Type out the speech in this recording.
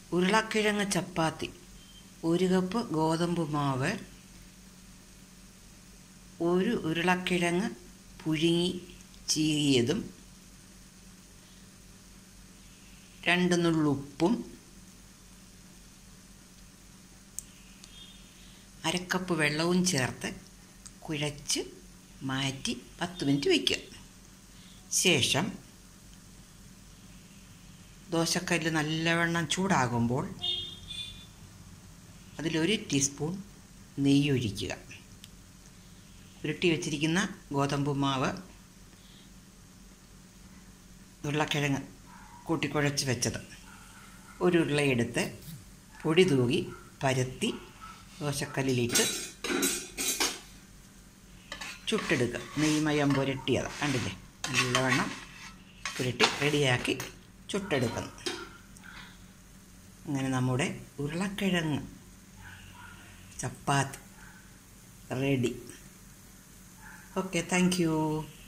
ഉരുളക്കിഴങ്ങ് ചപ്പാത്തി ഒരു കപ്പ് ഗോതമ്പ് മാവ് ഒരു ഉരുളക്കിഴങ്ങ് പുഴുങ്ങി ചീകിയതും രണ്ട് നുള്ളുപ്പും അരക്കപ്പ് വെള്ളവും ചേർത്ത് കുഴച്ച് മാറ്റി പത്ത് മിനിറ്റ് വയ്ക്കുക ശേഷം ദോശക്കല്ല് നല്ലവണ്ണം ചൂടാകുമ്പോൾ അതിലൊരു ടീസ്പൂൺ നെയ്യ് ഒഴിക്കുക ഉരുട്ടി വെച്ചിരിക്കുന്ന ഗോതമ്പ് മാവ് ഉരുളക്കിഴങ്ങ് കൂട്ടിക്കുഴച്ച് വെച്ചത് ഒരു ഉരുളയെടുത്ത് പൊടി തൂകി പരത്തി ദോശക്കല്ലിലിട്ട് ചുട്ടെടുക്കുക നെയ്മയം പുരട്ടിയത് കണ്ടില്ലേ നല്ലവണ്ണം പുരട്ടി റെഡിയാക്കി ചുട്ടെടുക്കുന്നു അങ്ങനെ നമ്മുടെ ഉരുളക്കിഴങ്ങ് chapati ready okay thank U